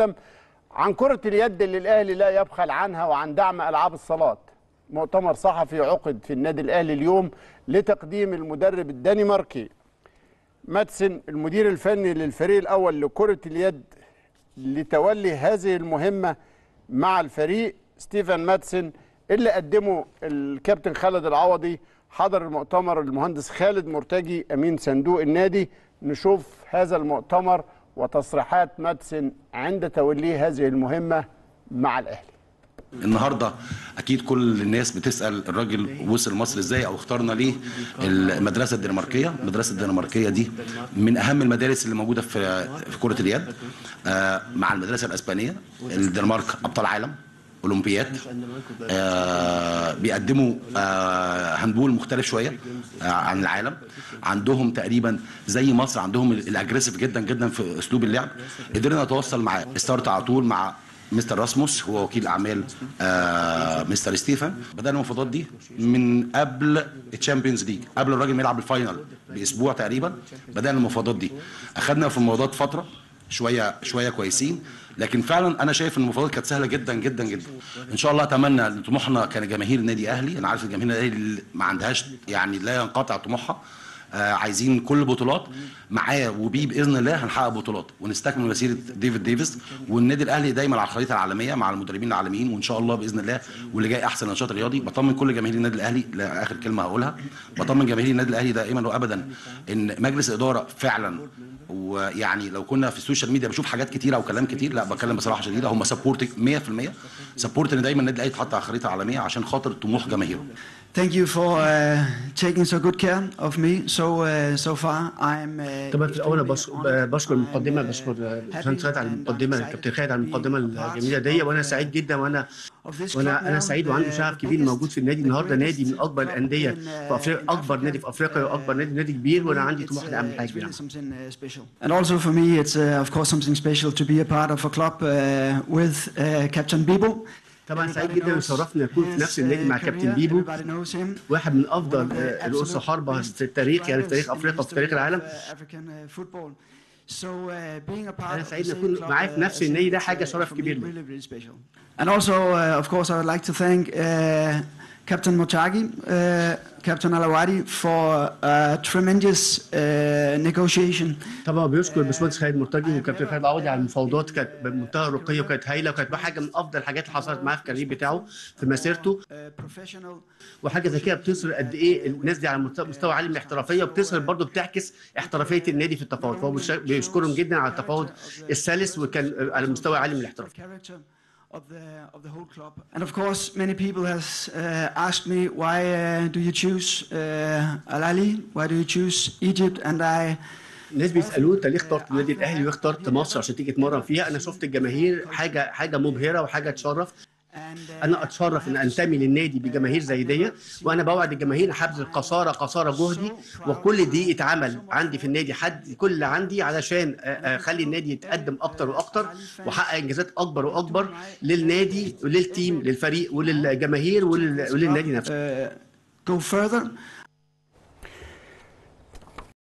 تقدم عن كرة اليد اللي الأهلي لا يبخل عنها وعن دعم ألعاب الصالات مؤتمر صحفي عقد في النادي الأهلي اليوم لتقديم المدرب الدنماركي ماتسن المدير الفني للفريق الأول لكرة اليد لتولي هذه المهمة مع الفريق ستيفن ماتسن اللي قدمه الكابتن خالد العوضي حضر المؤتمر المهندس خالد مرتجي أمين صندوق النادي نشوف هذا المؤتمر وتصريحات ماتسن عند توليه هذه المهمة مع الأهلي النهارده اكيد كل الناس بتسال الراجل وصل مصر ازاي او اخترنا ليه المدرسه الدنماركيه المدرسه الدنماركيه دي من اهم المدارس اللي موجوده في في كره اليد آه، مع المدرسه الاسبانيه الدنمارك ابطال عالم اولمبياد آه بيقدموا آه هاندبول مختلف شويه آه عن العالم عندهم تقريبا زي مصر عندهم الاجريسيف جدا جدا في اسلوب اللعب قدرنا نتواصل مع ستارت على طول مع مستر راسموس هو وكيل اعمال آه مستر ستيفن بدانا المفاوضات دي من قبل الشامبيونز ليج قبل الراجل ما يلعب الفاينل باسبوع تقريبا بدانا المفاوضات دي اخذنا في المفاوضات فتره شويه شويه كويسين لكن فعلا انا شايف ان المفاوضات كانت سهله جدا جدا جدا ان شاء الله اتمنى ان طموحنا كجماهير النادي الاهلي انا عارف الجماهير النادي الاهلي ما عندهاش يعني لا ينقطع طموحها آه عايزين كل بطولات معاه وبيه باذن الله هنحقق بطولات ونستكمل مسيره ديفيد ديفيس والنادي الاهلي دايما على الخريطه العالميه مع المدربين العالميين وان شاء الله باذن الله واللي جاي احسن نشاط رياضي بطمن كل جماهير النادي الاهلي لاخر كلمه هقولها بطمن جماهير النادي الاهلي دائما وابدا ان مجلس اداره فعلا ويعني لو كنا في السوشيال ميديا بشوف حاجات كتيره وكلام كتير لا بتكلم بصراحه شديده هم سبورت 100% سبورت ان دايما النادي الاهلي يتحط على الخريطه العالميه عشان خاطر طموح جماهيره Thank you for uh, taking so good care of me so uh, so far. I'm uh, طبعا في الاول بش- بشكر المقدمه بشكر باشمهندس خالد على المقدمه الكابتن خالد على المقدمه الجميله دي وانا سعيد جدا وانا وانا انا سعيد وعندي شغف كبير موجود في النادي النهارده نادي من اكبر الانديه في افريقيا اكبر نادي في افريقيا واكبر نادي نادي كبير وانا عندي طموح لاعمل حاجه كبيره And also for me, it's uh, of course something special to be a part of a club uh, with uh, Captain Bibo. طبعا سعيد جدا وشرفني اكون في نفس النادي مع كابتن بيبو Everybody knows him. واحد من افضل آه، رؤوس حربه في التاريخ يعني في تاريخ افريقيا وفي تاريخ العالم Uh, African uh, football. So uh, being a part انا of the سعيد same اكون club, معاه في uh, نفس as النادي him, ده it's, حاجه uh, شرف for me كبير لي really, really special. And also, uh, of course, I would like to thank uh, Captain Motagi, uh, Captain Alawadi for uh, tremendous uh, negotiation. طبعا بيشكر باشمهندس خالد مرتجي وكابتن خالد العوضي على المفاوضات كانت بمنتهى الرقي وكانت هايله وكانت حاجه من افضل الحاجات اللي حصلت معاه في الكارير بتاعه في مسيرته Uh, professional وحاجه زي كده بتظهر قد ايه الناس دي على مستوى- مستوى عالي من الاحترافيه وبتظهر برضه بتعكس احترافيه النادي في التفاوض فهو بيش- بيشكرهم جدا على التفاوض السلس وكان على مستوى عالي من الاحتراف character of the of the whole club. And of course, many people has uh, asked me why uh, do you choose uh, Al Ahly? Why do you choose Egypt? And I الناس بيسالوه انت ليه اخترت النادي الاهلي واخترت مصر عشان تيجي تمرن فيها انا شفت الجماهير حاجه حاجه مبهره وحاجه تشرف and uh, انا اتشرف ان انتمي للنادي بجماهير زي دي وانا بوعد الجماهير هبذل قصارى قصارى جهدي وكل دي اتعمل عندي في النادي حد كل اللي عندي علشان أ- اخلي النادي يتقدم اكتر واكتر واحقق انجازات اكبر واكبر للنادي وللتيم للفريق وللجماهير ولل- وللنادي نفسه uh, go further.